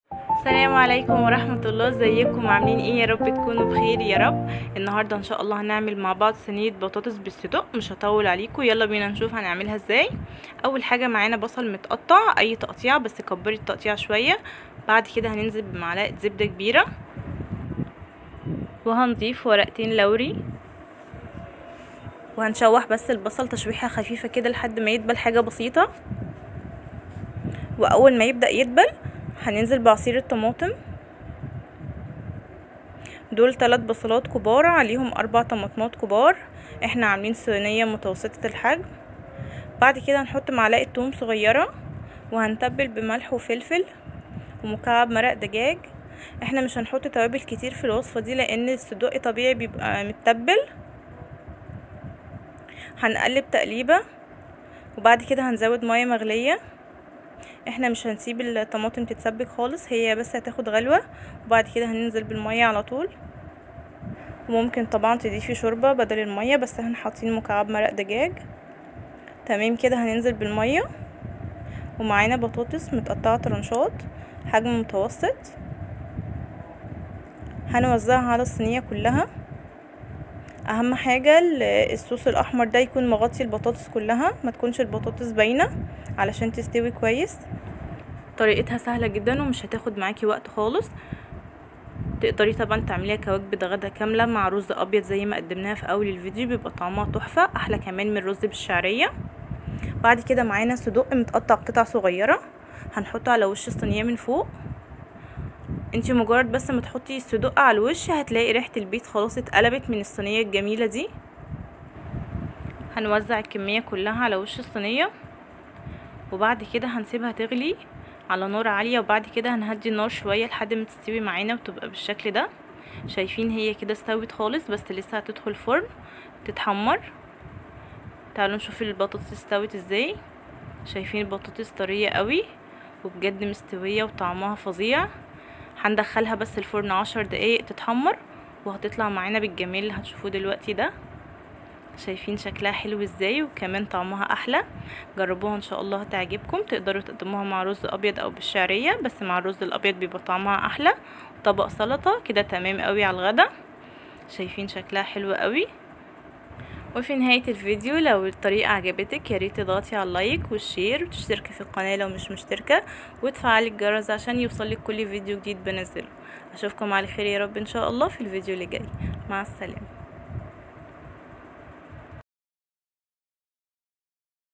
السلام عليكم ورحمة الله ازيكم عاملين ايه يا رب تكونوا بخير يا رب النهاردة ان شاء الله هنعمل مع بعض صينية بطاطس بالصدق مش هطول عليكم يلا بينا نشوف هنعملها ازاي اول حاجة معانا بصل متقطع اي تقطيع بس كبري التقطيع شوية بعد كده هننزل بمعلقة زبدة كبيرة وهنضيف ورقتين لوري وهنشوح بس البصل تشويحة خفيفة كده لحد ما يدبل حاجة بسيطة واول ما يبدأ يدبل هننزل بعصير الطماطم دول ثلاث بصلات كبار عليهم اربع طماطمات كبار احنا عاملين صينيه متوسطه الحجم بعد كده هنحط معلقه توم صغيره وهنتبل بملح وفلفل ومكعب مرق دجاج احنا مش هنحط توابل كتير في الوصفه دي لان الصدق طبيعي بيبقى متبل هنقلب تقليبه وبعد كده هنزود ميه مغليه احنا مش هنسيب الطماطم تتسبك خالص هي بس هتاخد غلوة وبعد كده هننزل بالمية على طول وممكن طبعا تضيفي شوربة بدل المية بس احنا حاطين مكعب مرق دجاج تمام كده هننزل بالمية ومعانا بطاطس متقطعة طرنشات حجم متوسط هنوزعها على الصينية كلها اهم حاجة الصوص الاحمر ده يكون مغطي البطاطس كلها ما تكونش البطاطس باينة علشان تستوي كويس طريقتها سهلة جدا ومش هتاخد معاكي وقت خالص تقدري طبعا تعمليها كوجبة غدا كاملة مع رز ابيض زي ما قدمناها في اول الفيديو بيبقى طعمها تحفة احلى كمان من الرز بالشعرية بعد كده معانا صدق متقطع قطع صغيرة هنحطه على وش الصينية من فوق انتي مجرد بس ما تحطي الصدق على الوش هتلاقي ريحة البيت خلاص اتقلبت من الصينية الجميلة دي هنوزع الكمية كلها على وش الصينية وبعد كده هنسيبها تغلي على نار عالية وبعد كده هنهدي النار شوية لحد ما تستوي معانا وتبقى بالشكل ده شايفين هي كده استوت خالص بس لسه هتدخل فرن تتحمر تعالوا نشوف البطاطس استوت ازاي شايفين البطاطس طرية قوي وبجد مستوية وطعمها فظيع هندخلها بس الفرن عشر دقايق تتحمر وهتطلع معانا بالجمال اللي هتشوفوه دلوقتي ده شايفين شكلها حلو ازاي وكمان طعمها احلى جربوها ان شاء الله هتعجبكم تقدروا تقدموها مع رز ابيض او بالشعريه بس مع الرز الابيض بيبقى طعمها احلى طبق سلطه كده تمام قوي على الغدا شايفين شكلها حلو قوي وفي نهاية الفيديو لو الطريقة عجبتك ياريت تضغطي على اللايك والشير وتشتركي في القناة لو مش مشتركة وتفعلي الجرس عشان يوصلك كل فيديو جديد بنزله اشوفكم على خير يا رب ان شاء الله في الفيديو اللي جاي مع السلامة